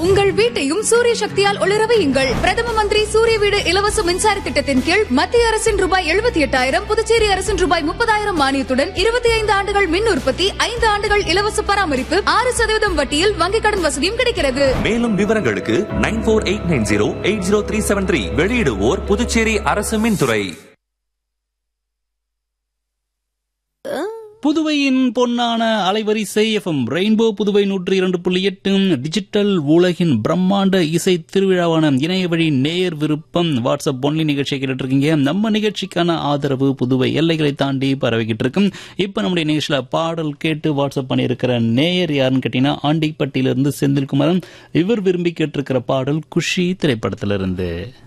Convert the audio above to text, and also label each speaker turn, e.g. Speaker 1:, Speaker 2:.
Speaker 1: உங்கள் வீட்டையும் சூரிய சக்தியால் ஒளிர வையுங்கள் பிரதம மந்திரி சூரிய வீடு இலவச மின்சார திட்டத்தின் கீழ் மத்திய அரசின் ரூபாய் எழுபத்தி எட்டாயிரம் புதுச்சேரி அரசின் ரூபாய் முப்பதாயிரம் மானியத்துடன் இருபத்தி ஐந்து ஆண்டுகள் மின் உற்பத்தி ஐந்து ஆண்டுகள் இலவச பராமரிப்பு ஆறு சதவீதம் வட்டியில் வங்கிக் கடன் வசதியும் கிடைக்கிறது
Speaker 2: மேலும் விவரங்களுக்கு nine four eight nine zero eight zero three seven three வெளியிடுவோர் புதுச்சேரி அரசு மின்துறை
Speaker 3: புதுவையின் பொன்னான அலைவரிசை எஃப்எம் ரெயின்போ புதுவை நூற்றி இரண்டு புள்ளி எட்டு டிஜிட்டல் உலகின் பிரம்மாண்ட இசை திருவிழாவான இணைய வழி நேயர் விருப்பம் வாட்ஸ்அப் ஒன்லி நிகழ்ச்சியை கேட்டுட்டு இருக்கீங்க நம்ம நிகழ்ச்சிக்கான ஆதரவு புதுவை எல்லைகளை தாண்டி பரவிக்கிட்டு இருக்கும் இப்ப நம்முடைய நிகழ்ச்சியில பாடல் கேட்டு வாட்ஸ்அப் பண்ணியிருக்கிற நேயர் யாருன்னு கேட்டீங்கன்னா ஆண்டிப்பட்டியிலிருந்து செந்தில்குமாரன் இவர் விரும்பி கேட்டிருக்கிற பாடல் குஷி திரைப்படத்திலிருந்து